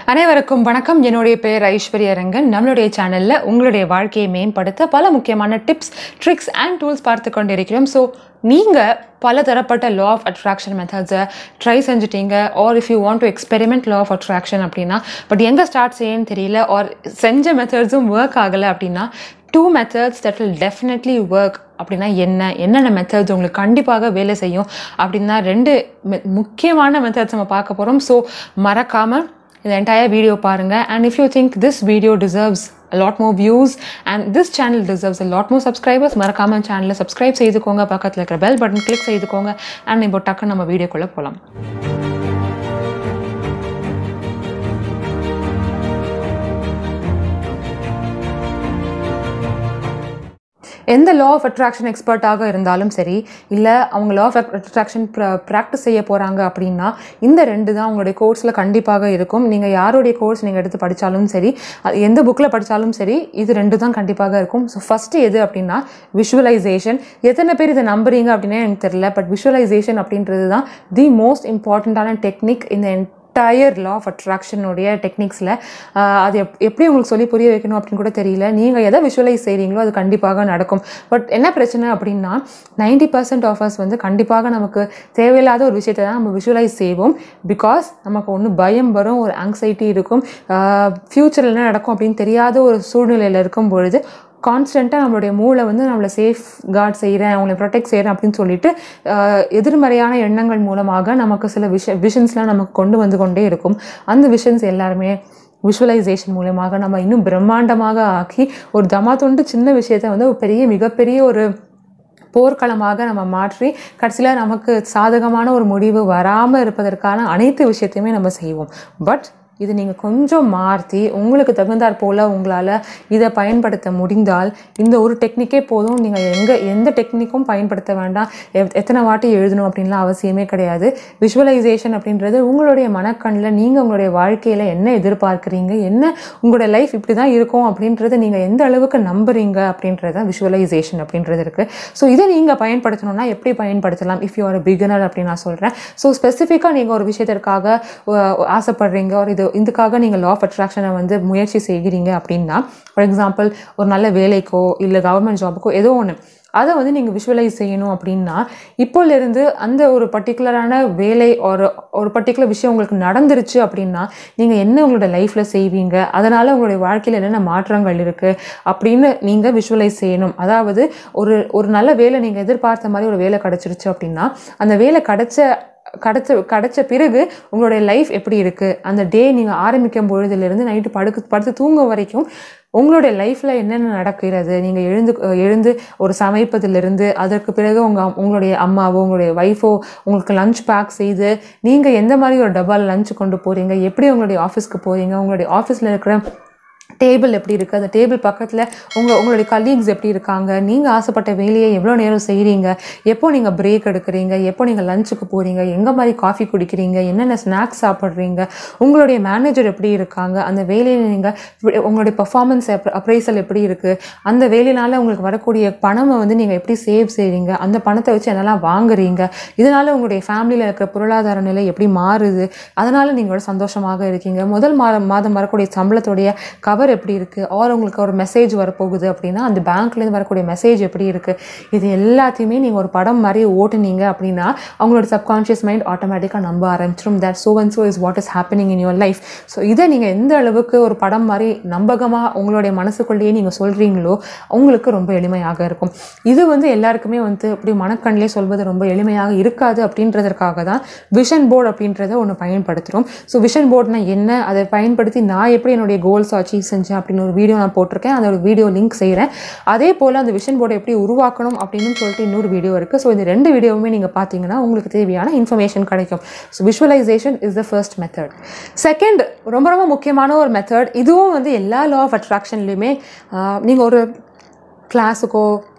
அனைவருக்கும் வணக்கம் என்னுடைய பெயர் ஐஸ்வர்யா ரங்கன் நம்மளுடைய சேனலில் உங்களுடைய வாழ்க்கையை மேம்படுத்த பல முக்கியமான டிப்ஸ் ட்ரிக்ஸ் அண்ட் டூல்ஸ் பார்த்து கொண்டிருக்கிறோம் ஸோ நீங்கள் பல தரப்பட்ட லா ஆஃப் அட்ராக்ஷன் மெத்தட்ஸை ட்ரை செஞ்சுட்டீங்க or if you want to experiment law of attraction அப்படின்னா பட் எங்கே ஸ்டார்ட் செய்யன்னு தெரியல ஆர் செஞ்ச மெத்தட்ஸும் ஒர்க் ஆகலை அப்படின்னா two methods that will definitely work அப்படின்னா என்ன என்னென்ன மெத்தட்ஸ் உங்களுக்கு கண்டிப்பாக வேலை செய்யும் அப்படின்னா ரெண்டு me- முக்கியமான மெத்தட்ஸ் நம்ம பார்க்க போகிறோம் ஸோ மறக்காமல் இந்த என்டையர் வீடியோ பாருங்கள் and if you think this video deserves a lot more views and this channel deserves a lot more subscribers மறக்காம சேனலை சப்ஸ்கிரைப் செய்துக்கோங்க பக்கத்தில் இருக்கிற பெல் பட்டன் கிளிக் செய்துக்கோங்க அண்ட் இப்போ டக்குன்னு நம்ம வீடியோக்குள்ளே போகலாம் எந்த லா ஆஃப் அட்ராக்ஷன் எக்ஸ்பர்ட்டாக இருந்தாலும் சரி இல்லை அவங்க லா ஆஃப் அட்ராக்ஷன் ப்ராக்டிஸ் செய்ய போகிறாங்க அப்படின்னா இந்த ரெண்டு தான் உங்களுடைய கோர்ஸில் கண்டிப்பாக இருக்கும் நீங்கள் யாருடைய கோர்ஸ் நீங்கள் எடுத்து படித்தாலும் சரி அது எந்த புக்கில் படித்தாலும் சரி இது ரெண்டு தான் கண்டிப்பாக இருக்கும் ஸோ ஃபஸ்ட்டு எது அப்படின்னா விஷுவலைசேஷன் எத்தனை பேர் இதை நம்புறீங்க அப்படின்னே எனக்கு தெரியல பட் விஷுவலைசேஷன் அப்படின்றது தான் தி மோஸ்ட் இம்பார்ட்டண்ட்டான டெக்னிக் இந்த என்டையர் லா ஆஃப் அட்ராக்ஷனுடைய டெக்னிக்ஸில் அது எப் எப்படி உங்களுக்கு சொல்லி புரிய வைக்கணும் அப்படின்னு கூட தெரியல நீங்கள் எதை விஷுவலைஸ் செய்கிறீங்களோ அது கண்டிப்பாக நடக்கும் பட் என்ன பிரச்சனை அப்படின்னா நைன்டி பர்சன்ட் ஆஃபர்ஸ் வந்து கண்டிப்பாக நமக்கு தேவையில்லாத ஒரு விஷயத்தை தான் நம்ம விஷுவலைஸ் செய்வோம் பிகாஸ் நமக்கு ஒன்று பயம் வரும் ஒரு ஆங்ஸைட்டி இருக்கும் ஃப்யூச்சரில் என்ன நடக்கும் அப்படின்னு தெரியாத ஒரு சூழ்நிலையில் இருக்கும் பொழுது கான்ஸ்டண்ட்டாக நம்மளுடைய மூளை வந்து நம்மளை சேஃப் கார்ட் செய்கிறேன் அவங்களை ப்ரொடெக்ட் செய்கிறேன் அப்படின்னு சொல்லிட்டு ஆஹ், எதிர்மறையான எண்ணங்கள் மூலமாக நமக்கு சில விஷ விஷன்ஸ்லாம் நமக்கு கொண்டு வந்து கொண்டே இருக்கும் அந்த விஷன்ஸ் எல்லாருமே விஷுவலைசேஷன் மூலமாக நம்ம இன்னும் பிரம்மாண்டமாக ஆக்கி ஒரு தமா தொண்டு சின்ன விஷயத்தை வந்து ஒரு பெரிய மிகப்பெரிய ஒரு போர்க்களமாக நம்ம மாற்றி கடைசியில் நமக்கு சாதகமான ஒரு முடிவு வராமல் இருப்பதற்கான அனைத்து விஷயத்தையுமே நம்ம செய்வோம் பட் இது நீங்கள் கொஞ்சம் மாற்றி உங்களுக்கு தகுந்தாற் போல் உங்களால் இதை பயன்படுத்த முடிந்தால் இந்த ஒரு டெக்னிக்கே போதும் நீங்கள் எங்கே எந்த டெக்னிக்கும் பயன்படுத்த வேண்டாம் எத்- எத்தனை வாட்டி எழுதணும் அப்படின்லாம் அவசியமே கிடையாது விஷுவலைசேஷன் அப்படின்றது உங்களுடைய மனக்கண்ணில் நீங்கள் உங்களுடைய வாழ்க்கையில் என்ன எதிர்பார்க்குறீங்க என்ன உங்களுடைய லைஃப் இப்படி தான் இருக்கும் அப்படின்றத நீங்கள் எந்த அளவுக்கு நம்புறீங்க அப்படின்றது தான் விஷுவலைசேஷன் அப்படின்றது இருக்குது ஸோ இதை நீங்கள் பயன்படுத்தணும்னா எப்படி பயன்படுத்தலாம் இஃப் யூ ஆர் பிகினர் அப்படின்னு நான் சொல்கிறேன் ஸோ ஸ்பெசிஃபிக்காக நீங்கள் ஒரு விஷயத்திற்காக அஹ், ஆசைப்படுறீங்க ஒரு இது இதுக்காக நீங்கள் லா ஆஃப் அட்ராக்ஷனை வந்து முயற்சி செய்கிறீங்க அப்படின்னா ஃபார் எக்ஸாம்பிள் ஒரு நல்ல வேலைக்கோ இல்லை கவர்மெண்ட் ஜாபுக்கோ ஏதோ ஒன்று அதை வந்து நீங்கள் விஷுவலைஸ் செய்யணும் அப்படின்னா இப்போலேருந்து அந்த ஒரு பர்டிகுலரான வேலை ஒரு ஒரு பர்டிகுலர் விஷயம் உங்களுக்கு நடந்துருச்சு அப்படின்னா நீங்கள் என்ன உங்களோட லைஃப்பில் செய்வீங்க அதனால் உங்களுடைய வாழ்க்கையில் என்னென்ன மாற்றங்கள் இருக்குது அப்படின்னு நீங்கள் விஷுவலைஸ் செய்யணும் அதாவது ஒரு ஒரு நல்ல வேலை நீங்கள் எதிர்பார்த்த மாதிரி ஒரு வேலை கிடச்சிருச்சு அப்படின்னா அந்த வேலை கிடைச்ச கிடைச்ச கிடைச்ச பிறகு உங்களுடைய லைஃப் எப்படி இருக்குது அந்த டே நீங்கள் ஆரம்பிக்கும் பொழுதுலேருந்து நைட்டு படுக்கு படுத்து தூங்க வரைக்கும் உங்களுடைய லைஃப்பில் என்னென்ன நடக்கிறது நீங்கள் எழுந்து எழுந்து ஒரு சமைப்பதிலிருந்து அதற்கு பிறகு உங்கள் உங்களுடைய அம்மாவோ உங்களுடைய ஒய்ஃபோ உங்களுக்கு லஞ்ச் பேக் செய்து நீங்கள் எந்த மாதிரி ஒரு டப்பாவில் லஞ்ச் கொண்டு போகிறீங்க எப்படி உங்களுடைய ஆஃபீஸ்க்கு போகிறீங்க உங்களுடைய ஆஃபீஸில் இருக்கிற டேபிள் எப்படி இருக்குது அந்த டேபிள் பக்கத்தில் உங்கள் உங்களுடைய கலீக்ஸ் எப்படி இருக்காங்க நீங்கள் ஆசைப்பட்ட வேலையை எவ்வளோ நேரம் செய்கிறீங்க எப்போ நீங்கள் பிரேக் எடுக்கிறீங்க எப்போ நீங்கள் லஞ்சுக்கு போகிறீங்க எங்கே மாதிரி காஃபி குடிக்கிறீங்க என்னென்ன ஸ்நாக்ஸ் சாப்பிட்றீங்க உங்களுடைய மேனேஜர் எப்படி இருக்காங்க அந்த வேலையில் நீங்கள் உங்களுடைய பர்ஃபார்மன்ஸ் அப்ரைசல் எப்படி இருக்குது அந்த வேலையினால உங்களுக்கு வரக்கூடிய பணமை வந்து நீங்கள் எப்படி சேவ் செய்கிறீங்க அந்த பணத்தை வச்சு என்னெல்லாம் வாங்குறீங்க இதனால் உங்களுடைய ஃபேமிலியில் இருக்கிற பொருளாதார நிலை எப்படி மாறுது அதனால் நீங்கள் சந்தோஷமாக இருக்கீங்க முதல் மாதம் மாதம் வரக்கூடிய சம்பளத்துடைய கவர் எப்படி இருக்குது ஆர் உங்களுக்கு ஒரு மெசேஜ் வரப்போகுது அப்படின்னா அந்த பேங்க்லேருந்து வரக்கூடிய மெசேஜ் எப்படி இருக்குது இது எல்லாத்தையுமே நீங்கள் ஒரு படம் மாதிரி ஓட்டுனீங்க அப்படின்னா அவங்களோட சப்கான்ஷியஸ் மைண்ட் ஆட்டோமேட்டிக்காக நம்ப ஆரம்பிச்சிடும் that so and so is what is happening in your life so இதை நீங்கள் எந்த அளவுக்கு ஒரு படம் மாதிரி நம்பகமாக உங்களுடைய மனசுக்குள்ளேயே நீங்கள் சொல்கிறீங்களோ உங்களுக்கு ரொம்ப எளிமையாக இருக்கும் இது வந்து எல்லாருக்குமே வந்து அப்படி மனக்கண்ணிலே சொல்வது ரொம்ப எளிமையாக இருக்காது அப்படின்றதற்காக தான் விஷன் போர்டு அப்படின்றத ஒன்று பயன்படுத்துகிறோம் ஸோ விஷன் போர்டுனா என்ன அதை பயன்படுத்தி நான் எப்படி என்னுடைய கோல்ஸ் அச்சீவ் செஞ்சேன் அப்படின்னு ஒரு வீடியோ நான் போட்டிருக்கேன் அதோட வீடியோ லிங்க் செய்கிறேன் அதே போல் அந்த விஷன் போர்டை எப்படி உருவாக்கணும் அப்படின்னு சொல்லிட்டு இன்னொரு வீடியோ இருக்குது ஸோ இந்த ரெண்டு வீடியோவுமே நீங்கள் பார்த்தீங்கன்னா உங்களுக்கு தேவையான இன்ஃபர்மேஷன் கிடைக்கும் so visualization is the first method second ரொம்ப ரொம்ப முக்கியமான ஒரு மெத்தட் இதுவும் வந்து எல்லா லா ஆஃப் அட்ராக்ஷன்லையுமே நீங்கள் ஒரு கிளாஸுக்கோ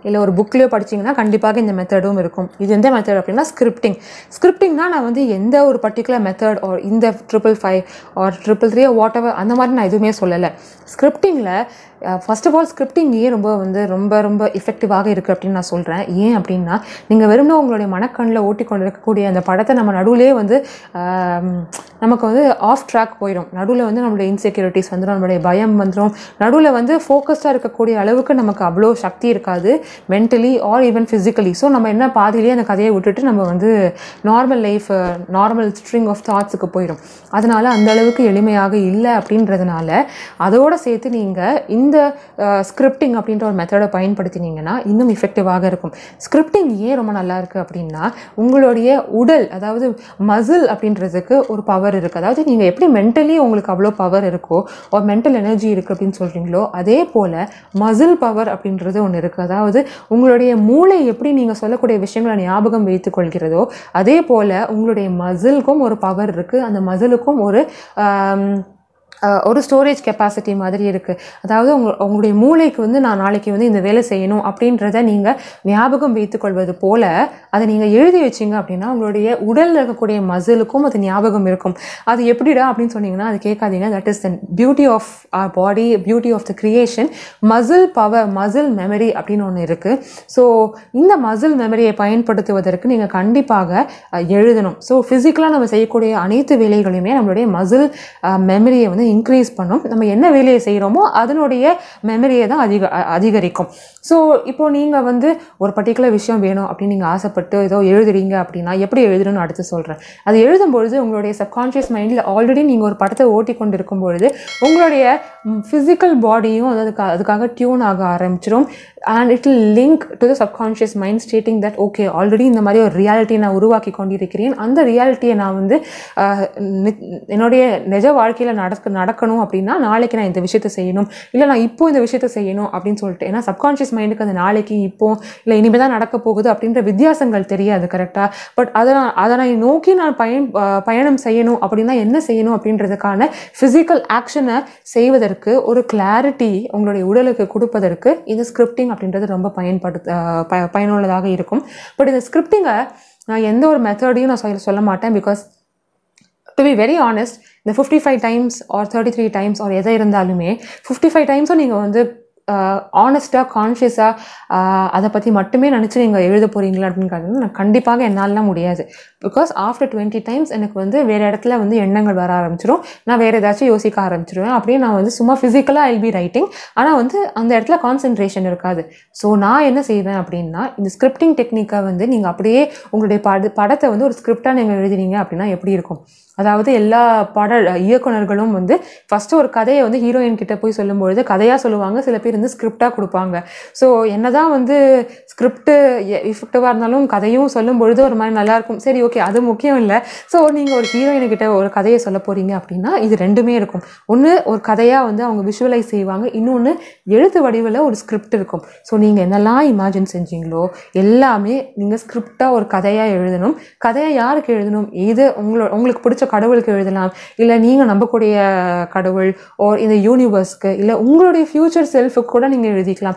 இல்லை ஒரு புக்லேயோ படிச்சீங்கன்னா கண்டிப்பாக இந்த மெத்தடும் இருக்கும் இது எந்த மெத்தட் அப்படின்னா ஸ்கிரிப்டிங் ஸ்கிரிப்டிங்னா நான் வந்து எந்த ஒரு பர்டிகுலர் மெத்தட் ஆர் இந்த triple five or triple three whatever அந்த மாதிரி நான் எதுவுமே சொல்லலை ஸ்கிரிப்டிங்கில் ஃபர்ஸ்ட் ஆஃப் ஆல் ஸ்கிரிப்டிங் ஏன் ரொம்ப வந்து ரொம்ப ரொம்ப எஃபெக்டிவாக இருக்குது அப்படின்னு நான் சொல்கிறேன் ஏன் அப்படின்னா நீங்கள் வெறும்னா உங்களுடைய மனக்கண்ணில் ஓட்டி கொண்டு இருக்கக்கூடிய அந்த படத்தை நம்ம நடுவுலே வந்து ஆம், நமக்கு வந்து ஆஃப் ட்ராக் போயிடும் நடுவில் வந்து நம்மளுடைய இன்செக்யூரிட்டிஸ் வந்துடும் நம்மளுடைய பயம் வந்துடும் நடுவில் வந்து ஃபோக்கஸ்டாக இருக்கக்கூடிய அளவுக்கு நமக்கு அவ்வளோ சக்தி இருக்காது mentally or even physically so நம்ம என்ன பாதியிலேயே அந்த கதையை விட்டுட்டு நம்ம வந்து normal life normal string of தாட்ஸுக்கு போயிடும் அதனால அந்த அளவுக்கு எளிமையாக இல்லை அப்படின்றதுனால அதோட சேர்த்து நீங்கள் இந்த ஸ்கிரிப்டிங் அப்படின்ற ஒரு மெத்தடை பயன்படுத்தினீங்கன்னா இன்னும் எஃபெக்டிவாக இருக்கும் ஸ்கிரிப்டிங் ஏன் ரொம்ப நல்லா இருக்குது அப்படின்னா உங்களுடைய உடல் அதாவது மசில் அப்படின்றதுக்கு ஒரு பவர் இருக்குது அதாவது நீங்கள் எப்படி மென்டலி உங்களுக்கு அவ்வளோ பவர் இருக்கோ ஒரு மென்டல் எனர்ஜி இருக்குது அப்படின்னு சொல்கிறீங்களோ அதே போல் மசில் பவர் அப்படின்றது ஒன்று இருக்குது அதாவது உங்களுடைய மூளை எப்படி நீங்கள் சொல்லக்கூடிய விஷயங்களை ஞாபகம் வைத்துக் கொள்கிறதோ அதே போல் உங்களுடைய மசிலுக்கும் ஒரு பவர் இருக்குது அந்த மசிலுக்கும் ஒரு ஆம், அஹ், ஒரு ஸ்டோரேஜ் கெப்பாசிட்டி மாதிரி இருக்குது அதாவது உங்க உங்களுடைய மூளைக்கு வந்து நான் நாளைக்கு வந்து இந்த வேலை செய்யணும் அப்படின்றத நீங்கள் ஞாபகம் வைத்துக்கொள்வது போல அதை நீங்கள் எழுதி வச்சீங்க அப்படின்னா உங்களுடைய உடலில் இருக்கக்கூடிய மசிலுக்கும் அது ஞாபகம் இருக்கும் அது எப்படிடா அப்படின்னு சொன்னீங்கன்னா அது கேட்காதீங்க that is the beauty of our body beauty of the creation muscle power muscle memory அப்படின்னு ஒன்று இருக்குது ஸோ இந்த மசில் மெமரியை பயன்படுத்துவதற்கு நீங்கள் கண்டிப்பாக அஹ், எழுதணும் ஸோ ஃபிசிக்கலாக நம்ம செய்யக்கூடிய அனைத்து வேலைகளையுமே நம்மளுடைய மசில் மெமரியை வந்து இன்க்ரீஸ் பண்ணும் நம்ம என்ன வேலையை செய்கிறோமோ அதனுடைய மெமரியை தான் அதிக அ- அதிகரிக்கும் ஸோ இப்போ நீங்கள் வந்து ஒரு பர்டிகுலர் விஷயம் வேணும் அப்படின்னு நீங்கள் ஆசைப்பட்டு ஏதோ எழுதுறீங்க அப்படின்னா எப்படி எழுதணும்னு அடுத்து சொல்கிறேன் அது எழுதும்பொழுது உங்களுடைய சப்கான்ஷியஸ் மைண்டில் ஆல்ரெடி நீங்கள் ஒரு படத்தை ஓட்டி கொண்டு இருக்கும் பொழுது உங்களுடைய ஃபிசிக்கல் பாடியும் அதுக்கு அதுக்காக டியூன் ஆக ஆரம்பிச்சிடும் and it will link to the subconscious mind stating that okay already இந்த மாதிரி ஒரு ரியாலிட்டியை நான் உருவாக்கி கொண்டிருக்கிறேன் அந்த ரியாலிட்டியை நான் வந்து ஆஹ், நி- என்னுடைய நிஜ வாழ்க்கையில் நடக்க நடக்கணும் அப்படின்னா நாளைக்கு நான் இந்த விஷயத்தை செய்யணும் இல்லை நான் இப்போ இந்த விஷயத்தை செய்யணும் அப்படின்னு சொல்லிட்டு ஏன்னா சப்கான்ஷியஸ் மைண்டுக்கு அது நாளைக்கு இப்போ இல்லை இனிமேல் தான் நடக்க போகுது அப்படின்ற வித்தியாசங்கள் தெரியாது கரெக்டாக பட் அதை நான் அதை நான் நோக்கி நான் பயன் ஆஹ், பயணம் செய்யணும் அப்படின்னா என்ன செய்யணும் அப்படின்றதுக்கான ஃபிசிக்கல் ஆக்ஷனை செய்வதற்கு ஒரு கிளாரிட்டி உங்களுடைய உடலுக்கு கொடுப்பதற்கு இந்த ஸ்கிரிப்டிங் அப்படின்றது ரொம்ப பயன்படுத்த ஆஹ், ப- பயனுள்ளதாக இருக்கும் பட் இந்த ஸ்கிரிப்டிங்கை நான் எந்த ஒரு மெத்தடையும் நான் சொல்ல சொல்ல மாட்டேன் because to be very honest இந்த fifty five times or thirty three times or எதை இருந்தாலுமே ஃபிஃப்டி ஃபைவ் டைம்ஸும் நீங்கள் வந்து ஆனஸ்ட்டாக கான்ஷியஸாக அதை பற்றி மட்டுமே நினச்சி நீங்கள் எழுத போகிறீங்களா அப்படின்னு கேட்டீங்கன்னா நான் கண்டிப்பாக என்னாலலாம் முடியாது பிகாஸ் ஆஃப்டர் டுவெண்ட்டி டைம்ஸ் எனக்கு வந்து வேறு இடத்துல வந்து எண்ணங்கள் வர ஆரம்பிச்சிடும் நான் வேறு ஏதாச்சும் யோசிக்க ஆரம்பிச்சிருவேன் அப்படியே நான் வந்து சும்மா ஃபிசிக்கலாக ஐல் பி ரைட்டிங் ஆனால் வந்து அந்த இடத்துல கான்சென்ட்ரேஷன் இருக்காது ஸோ நான் என்ன செய்வேன் அப்படின்னா இந்த ஸ்கிரிப்டிங் டெக்னிக்கை வந்து நீங்கள் அப்படியே உங்களுடைய பட படத்தை வந்து ஒரு ஸ்கிரிப்டாக நீங்கள் எழுதுனீங்க அப்படின்னா எப்படி இருக்கும் அதாவது எல்லா பட இயக்குனர்களும் வந்து ஃபஸ்ட்டு ஒரு கதையை வந்து ஹீரோயின் கிட்ட போய் சொல்லும்பொழுது கதையாக சொல்லுவாங்க சில பேர் வந்து ஸ்கிரிப்டாக கொடுப்பாங்க ஸோ என்னதான் வந்து ஸ்கிரிப்டு எஃபெக்டிவாக இருந்தாலும் கதையும் சொல்லும் பொழுது ஒரு மாதிரி நல்லா இருக்கும் சரி ஓகே அது முக்கியம் இல்லை ஸோ நீங்கள் ஒரு ஹீரோயின் கிட்ட ஒரு கதையை சொல்ல போகிறீங்க அப்படின்னா இது ரெண்டுமே இருக்கும் ஒன்று ஒரு கதையாக வந்து அவங்க விஷுவலைஸ் செய்வாங்க இன்னொன்று எழுத்து வடிவில் ஒரு ஸ்கிரிப்ட் இருக்கும் ஸோ நீங்கள் என்னெல்லாம் இமேஜின் செஞ்சீங்களோ எல்லாமே நீங்கள் ஸ்கிரிப்டாக ஒரு கதையாக எழுதணும் கதையை யாருக்கு எழுதணும் இது உங்களோட உங்களுக்கு பிடிச்ச கடவுளுக்கு எழுதலாம் இல்லை நீங்கள் நம்பக்கூடிய கடவுள் ஓர் இந்த யூனிவர்ஸ்க்கு இல்லை உங்களுடைய ஃப்யூச்சர் செல்ஃபுக்கு கூட நீங்கள் எழுதிக்கலாம்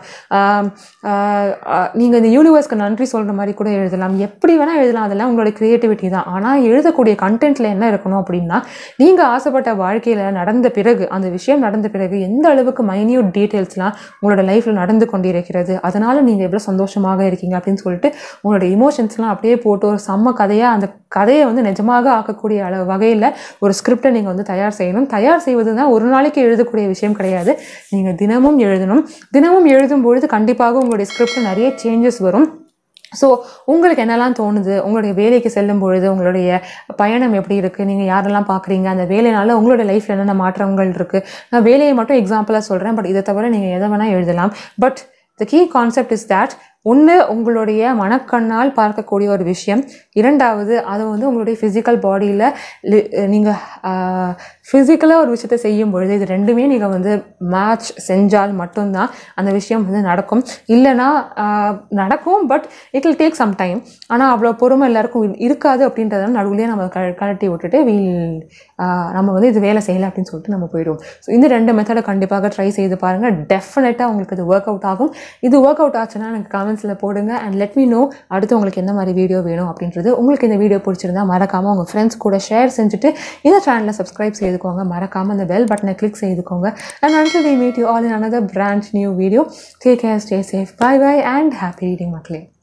நீங்கள் இந்த யூனிவர்ஸ்க்கு நன்றி சொல்கிற மாதிரி கூட எழுதலாம் எப்படி வேணால் எழுதலாம் அதெல்லாம் உங்களோட க்ரியேட்டிவிட்டி தான் ஆனால் எழுதக்கூடிய கண்டென்ட்டில் என்ன இருக்கணும் அப்படின்னா நீங்கள் ஆசைப்பட்ட வாழ்க்கையில் நடந்த பிறகு அந்த விஷயம் நடந்த பிறகு எந்த அளவுக்கு மைன்யூட் டீட்டெயில்ஸ்லாம் உங்களோட லைஃப்பில் நடந்து கொண்டிருக்கிறது அதனால் நீங்கள் எவ்வளோ சந்தோஷமாக இருக்கீங்க அப்படின்னு சொல்லிட்டு உங்களோட இமோஷன்ஸ்லாம் அப்படியே போட்டு ஒரு செம்ம கதையாக அந்த கதையை வந்து நிஜமாக ஆக்கக்கூடிய அளவு வகையில் ஒரு ஸ்கிரிப்டை நீங்கள் வந்து தயார் செய்யணும் தயார் செய்வது தான் ஒரு நாளைக்கு எழுதக்கூடிய விஷயம் கிடையாது நீங்கள் தினமும் எழுதணும் தினமும் எழுதும் பொழுது கண்டிப்பாக உங்களுடைய ஸ்கிரிப்டில் நிறைய சேஞ்சஸ் வரும் ஸோ உங்களுக்கு என்னெல்லாம் தோணுது உங்களுடைய வேலைக்கு செல்லும் பொழுது உங்களுடைய பயணம் எப்படி இருக்குது நீங்கள் யாரெல்லாம் பார்க்குறீங்க அந்த வேலைனால உங்களோட லைஃப்பில் என்னென்ன மாற்றங்கள் இருக்குது நான் வேலையை மட்டும் எக்ஸாம்பிளாக சொல்கிறேன் பட் இதை தவிர நீங்கள் எதை வேணால் எழுதலாம் but the key concept is that ஒன்று உங்களுடைய மனக்கண்ணால் பார்க்கக்கூடிய ஒரு விஷயம் இரண்டாவது அது வந்து உங்களுடைய ஃபிசிக்கல் பாடியில் நீங்கள் ஃபிசிக்கலாக ஒரு விஷயத்தை செய்யும் பொழுது இது ரெண்டுமே நீங்கள் வந்து மேட்ச் செஞ்சால் மட்டும்தான் அந்த விஷயம் வந்து நடக்கும் இல்லைன்னா ஆஹ், நடக்கும் but it will take some time ஆனால் அவ்வளோ பொறுமை எல்லாருக்கும் இரு- இருக்காது அப்படின்றத நடுவுலேயே நம்ம க கழட்டி விட்டுட்டு வீல் நம்ம வந்து இது வேலை செய்யலை அப்படின்னு சொல்லிட்டு நம்ம போயிடுவோம் ஸோ இந்த ரெண்டு மெத்தடை கண்டிப்பாக ட்ரை செய்து பாருங்கள் டெஃபினட்டாக உங்களுக்கு இது ஒர்க் அவுட் ஆகும் இது ஒர்க் அவுட் ஆச்சுன்னா எனக்கு கமெண்ட் கமெண்ட்ஸில் போடுங்க அண்ட் லெட் மீ நோ அடுத்து உங்களுக்கு எந்த மாதிரி வீடியோ வேணும் அப்படின்றது உங்களுக்கு இந்த வீடியோ பிடிச்சிருந்தா மறக்காமல் உங்கள் ஃப்ரெண்ட்ஸ் கூட ஷேர் செஞ்சுட்டு இந்த சேனலை சப்ஸ்கிரைப் செய்துக்கோங்க மறக்காமல் அந்த பெல் பட்டனை கிளிக் செய்துக்கோங்க and until we meet you all in another brand new video take care stay safe bye bye and happy reading மக்களே